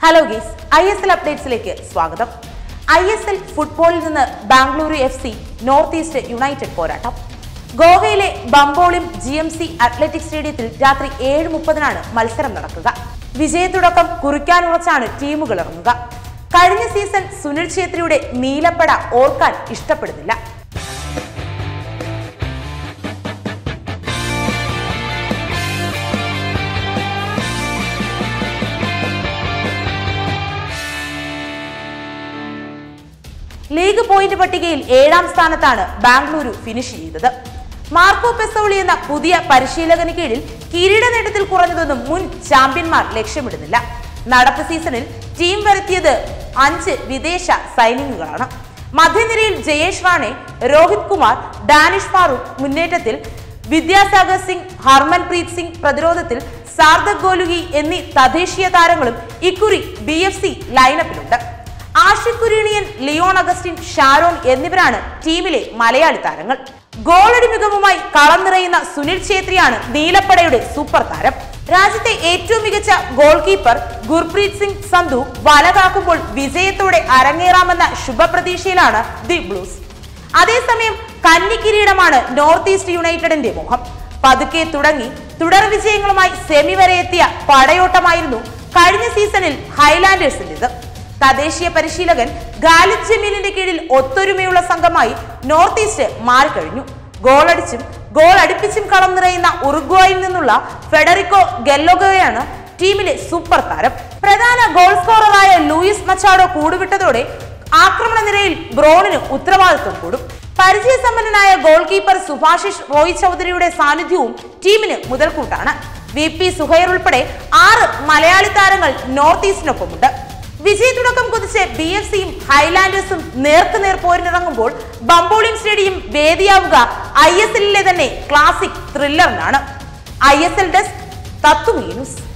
hello guys I S L അപ്ഡേറ്റ്സിലേക്ക് സ്വാഗതം I S L ഫുട്ബോളിൽ നിന്ന് Bengaluru F C North East United പോരാട്ടം ഗോവയിലെ Bambolim G M C athletic സ്റ്റേഡിയത്തിൽ രാത്രി ഏഴ് മുപ്പതിനാണ് മത്സരം നടക്കുക വിജയത്തുടക്കം കുറിക്കാനുറച്ചാണ് ടീമുകൾ ഇറങ്ങുക കഴിഞ്ഞ സീസൺ സുനിൽ ഛേത്രിയുടെ നീലപ്പട ഓർക്കാൻ ഇഷ്ടപ്പെടുന്നില്ല ലീഗ് പോയിന്റ് പട്ടികയിൽ ഏഴാം സ്ഥാനത്താണ് ബാംഗ്ലൂരു ഫിനിഷ് ചെയ്തത് മാർക്കോ പെസോളി എന്ന പുതിയ പരിശീലകന് കീഴിൽ കിരീട നേട്ടത്തിൽ കുറഞ്ഞതൊന്നും മുൻ ചാമ്പ്യന്മാർ ലക്ഷ്യമിടുന്നില്ല നടപ്പ് സീസണിൽ ടീം വരുത്തിയത് അഞ്ച് വിദേശ സൈനിങ്ങുകളാണ് മധ്യനിരയിൽ ജയേഷ് റാണെ രോഹിത് കുമാർ ഡാനിഷ് ഫാറൂഖ് മുന്നേറ്റത്തിൽ വിദ്യാസാഗർ സിംഗ് ഹർമൻപ്രീത് സിംഗ് പ്രതിരോധത്തിൽ സാർദക് ഗോലുഗി എന്നീ തദ്ദേശീയ താരങ്ങളും ഇക്കുറി ബി എഫ് സി ലൈനപ്പിലുണ്ട് ആഷിഖ് കുരീണിയൻ ലിയോൺ അഗസ്റ്റിൻ ഷാരോൺ എന്നിവരാണ് ടീമിലെ മലയാളി താരങ്ങൾ ഗോളടി മികവുമായി കളം നിറയുന്ന സുനിൽ ഛേത്രിയാണ് നീലപ്പടയുടെ സൂപ്പർ താരം രാജ്യത്തെ ഏറ്റവും മികച്ച ഗോൾ കീപ്പർ ഗുർപ്രീത് സിംഗ് സന്ധു വല കാക്കുമ്പോൾ വിജയത്തോടെ അരങ്ങേറാമെന്ന ശുഭപ്രതീക്ഷയിലാണ് ദി ബ്ലൂസ് അതേസമയം കന്നി കിരീടമാണ് നോർത്ത് ഈസ്റ്റ് യുണൈറ്റഡിന്റെ മോഹം പതുക്കെ തുടങ്ങി തുടർ വിജയങ്ങളുമായി സെമി വരെ എത്തിയ പടയോട്ടമായിരുന്നു കഴിഞ്ഞ സീസണിൽ ഹൈലാൻഡേഴ്സിന്റേത് തദ്ദേശീയ പരിശീലകൻ ഗാലിബ് ജമീലിന്റെ കീഴിൽ ഒത്തൊരുമയുള്ള സംഘമായി നോർത്ത് ഈസ്റ്റ് മാറിക്കഴിഞ്ഞു ഗോളടിച്ചും ഗോൾ അടുപ്പിച്ചും കളം നിറയുന്ന ഉറുഗ്വായിൽ നിന്നുള്ള ഫെഡറിക്കോ ഗെല്ലോഗോയാണ് ടീമിലെ സൂപ്പർ താരം പ്രധാന ഗോൾ സ്കോററായ ലൂയിസ് മച്ചാഡോ കൂടുവിട്ടതോടെ ആക്രമണ നിരയിൽ ബ്രോണിന് ഉത്തരവാദിത്വം കൂടും പരിചയസമ്പന്നനായ ഗോൾ കീപ്പർ സുഭാഷിഷ് റോയ് ചൗധരിയുടെ സാന്നിധ്യവും ടീമിന് മുതൽക്കൂട്ടാണ് വി പി സുഹൈർ ഉൾപ്പെടെ ആറ് മലയാളി താരങ്ങൾ നോർത്ത് ഈസ്റ്റിനൊപ്പമുണ്ട് വിജയ തുടക്കം കുതിച്ച് ബി എഫ് സിയും ഹൈലാൻഡേഴ്സും നേർക്കുനേർ പോരിനിറങ്ങുമ്പോൾ ബംബോളിം സ്റ്റേഡിയം വേദിയാവുക ഐ എസ് എല്ലിലെ തന്നെ ക്ലാസിക് ത്രില്ലറിനാണ് I S L desk Tatwamayi news